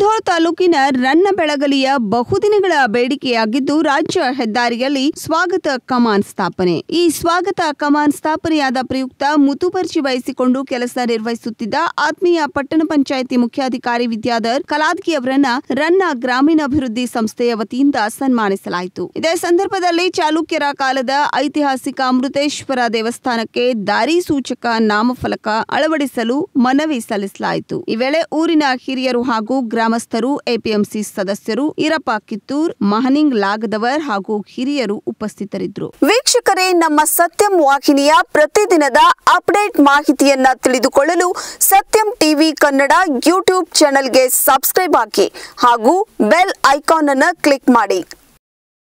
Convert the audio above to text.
ಮುಧೋಳ್ ತಾಲೂಕಿನ ರನ್ನ ಬೆಳಗಲಿಯ ಬಹುದಿನಗಳ ಬೇಡಿಕೆಯಾಗಿದ್ದು ರಾಜ್ಯ ಹೆದ್ದಾರಿಯಲ್ಲಿ ಸ್ವಾಗತ ಕಮಾನ್ ಸ್ಥಾಪನೆ ಈ ಸ್ವಾಗತ ಕಮಾನ್ ಸ್ಥಾಪನೆಯಾದ ಪ್ರಯುಕ್ತ ಮುತುವರ್ಜಿ ವಹಿಸಿಕೊಂಡು ಕೆಲಸ ನಿರ್ವಹಿಸುತ್ತಿದ್ದ ಆತ್ಮೀಯ ಪಟ್ಟಣ ಪಂಚಾಯಿತಿ ಮುಖ್ಯಾಧಿಕಾರಿ ವಿದ್ಯಾಧರ್ ಕಲಾದ್ಗಿ ಅವರನ್ನ ರನ್ನ ಗ್ರಾಮೀಣಾಭಿವೃದ್ಧಿ ಸಂಸ್ಥೆಯ ವತಿಯಿಂದ ಸನ್ಮಾನಿಸಲಾಯಿತು ಇದೇ ಸಂದರ್ಭದಲ್ಲಿ ಚಾಲುಕ್ಯರ ಕಾಲದ ಐತಿಹಾಸಿಕ ಅಮೃತೇಶ್ವರ ದೇವಸ್ಥಾನಕ್ಕೆ ದಾರಿ ಸೂಚಕ ನಾಮಫಲಕ ಅಳವಡಿಸಲು ಮನವಿ ಸಲ್ಲಿಸಲಾಯಿತು ಈ ವೇಳೆ ಊರಿನ ಹಿರಿಯರು ಹಾಗೂ ಗ್ರಾಮಸ್ಥರು ಎಪಿಎಂಸಿ ಸದಸ್ಯರು ಈರಪ್ಪ ಕಿತ್ತೂರ್ ಮಹನಿಂಗ್ ಲಾಗದವರ್ ಹಾಗೂ ಹಿರಿಯರು ಉಪಸ್ಥಿತರಿದ್ದರು ವೀಕ್ಷಕರೇ ನಮ್ಮ ಸತ್ಯಂ ವಾಹಿನಿಯ ಪ್ರತಿದಿನದ ಅಪ್ಡೇಟ್ ಮಾಹಿತಿಯನ್ನ ತಿಳಿದುಕೊಳ್ಳಲು ಸತ್ಯಂ ಟಿವಿ ಕನ್ನಡ ಯೂಟ್ಯೂಬ್ ಚಾನೆಲ್ಗೆ ಸಬ್ಸ್ಕ್ರೈಬ್ ಹಾಕಿ ಹಾಗೂ ಬೆಲ್ ಐಕಾನ್ ಅನ್ನು ಕ್ಲಿಕ್ ಮಾಡಿ